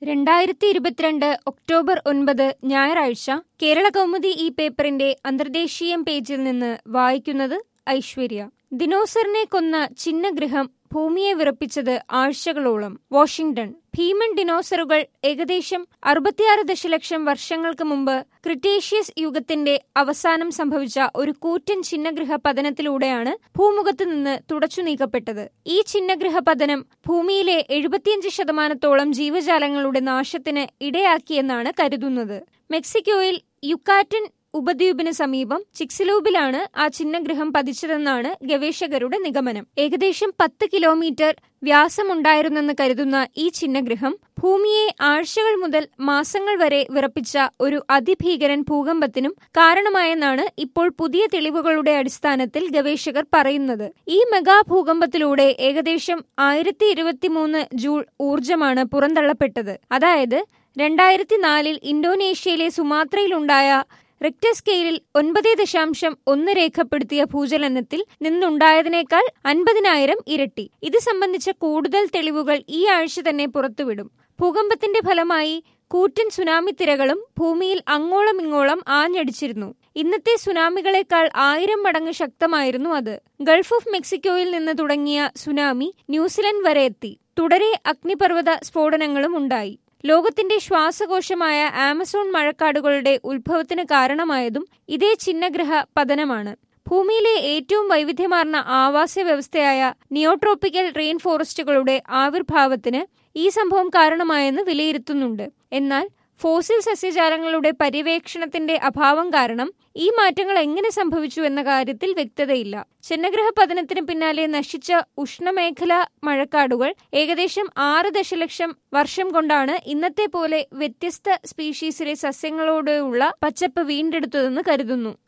രണ്ടായിരത്തി ഇരുപത്തിരണ്ട് ഒക്ടോബർ ഒൻപത് ഞായറാഴ്ച കേരള കൗമുദി ഈ പേപ്പറിന്റെ അന്തർദേശീയം പേജിൽ നിന്ന് വായിക്കുന്നത് ഐശ്വര്യ ദിനോസറിനെ കൊന്ന ചിഹ്നഗൃഹം ഭൂമിയെ വിറപ്പിച്ചത് ആഴ്ചകളോളം വാഷിംഗ്ടൺ ഭീമൻ ഡിനോസറുകൾ ഏകദേശം അറുപത്തിയാറ് ദശലക്ഷം വർഷങ്ങൾക്ക് മുമ്പ് ക്രിട്ടേഷ്യസ് യുഗത്തിന്റെ അവസാനം സംഭവിച്ച ഒരു കൂറ്റൻ ചിഹ്നഗൃഹ പതനത്തിലൂടെയാണ് ഭൂമുഖത്ത് നിന്ന് തുടച്ചു നീക്കപ്പെട്ടത് ഈ ചിഹ്നഗൃഹ പതനം ഭൂമിയിലെ എഴുപത്തിയഞ്ച് ശതമാനത്തോളം ജീവജാലങ്ങളുടെ നാശത്തിന് ഇടയാക്കിയെന്നാണ് കരുതുന്നത് മെക്സിക്കോയിൽ യുക്കാറ്റൻ ഉപദ്വീപിന് സമീപം ചിക്സിലൂബിലാണ് ആ ചിഹ്നഗ്രഹം പതിച്ചതെന്നാണ് ഗവേഷകരുടെ നിഗമനം ഏകദേശം പത്ത് കിലോമീറ്റർ വ്യാസമുണ്ടായിരുന്നെന്ന് കരുതുന്ന ഈ ചിഹ്നഗ്രഹം ഭൂമിയെ ആഴ്ചകൾ മുതൽ മാസങ്ങൾ വരെ വിറപ്പിച്ച ഒരു അതിഭീകരൻ ഭൂകമ്പത്തിനും കാരണമായെന്നാണ് ഇപ്പോൾ പുതിയ തെളിവുകളുടെ അടിസ്ഥാനത്തിൽ ഗവേഷകർ പറയുന്നത് ഈ മെഗാ ഭൂകമ്പത്തിലൂടെ ഏകദേശം ആയിരത്തി ഇരുപത്തിമൂന്ന് ജൂൾ ഊർജമാണ് പുറന്തള്ളപ്പെട്ടത് അതായത് രണ്ടായിരത്തി നാലിൽ ഇന്തോനേഷ്യയിലെ സുമാത്രയിലുണ്ടായ റിക്ടർ സ്കെയിലിൽ ഒൻപത് ദശാംശം ഒന്ന് രേഖപ്പെടുത്തിയ ഭൂചലനത്തിൽ നിന്നുണ്ടായതിനേക്കാൾ അൻപതിനായിരം ഇരട്ടി ഇത് സംബന്ധിച്ച കൂടുതൽ തെളിവുകൾ ഈ ആഴ്ച തന്നെ പുറത്തുവിടും ഭൂകമ്പത്തിന്റെ ഫലമായി കൂറ്റൻ സുനാമി തിരകളും ഭൂമിയിൽ അങ്ങോളം ഇങ്ങോളം ആഞ്ഞടിച്ചിരുന്നു ഇന്നത്തെ സുനാമികളെക്കാൾ ആയിരം മടങ്ങ് ശക്തമായിരുന്നു അത് ഗൾഫ് ഓഫ് മെക്സിക്കോയിൽ നിന്ന് തുടങ്ങിയ സുനാമി ന്യൂസിലൻഡ് വരെ എത്തി തുടരെ അഗ്നിപർവ്വത സ്ഫോടനങ്ങളും ഉണ്ടായി ലോകത്തിന്റെ ശ്വാസകോശമായ ആമസോൺ മഴക്കാടുകളുടെ ഉത്ഭവത്തിന് കാരണമായതും ഇതേ ചിഹ്നഗ്രഹ പതനമാണ് ഭൂമിയിലെ ഏറ്റവും വൈവിധ്യമാർന്ന ആവാസ വ്യവസ്ഥയായ നിയോട്രോപ്പിക്കൽ റെയിൻ ഫോറസ്റ്റുകളുടെ ആവിർഭാവത്തിന് ഈ സംഭവം കാരണമായെന്ന് വിലയിരുത്തുന്നുണ്ട് എന്നാൽ ഫോസിൽ സസ്യജാലങ്ങളുടെ പര്യവേക്ഷണത്തിന്റെ അഭാവം കാരണം ഈ മാറ്റങ്ങൾ എങ്ങനെ സംഭവിച്ചു എന്ന കാര്യത്തിൽ വ്യക്തതയില്ല ചന്ദ്രഗ്രഹ പതനത്തിന് പിന്നാലെ നശിച്ച ഉഷ്ണമേഖല മഴക്കാടുകൾ ഏകദേശം ആറ് ദശലക്ഷം വർഷം കൊണ്ടാണ് ഇന്നത്തെ പോലെ വ്യത്യസ്ത സ്പീഷീസിലെ സസ്യങ്ങളോടുള്ള പച്ചപ്പ് വീണ്ടെടുത്തതെന്ന് കരുതുന്നു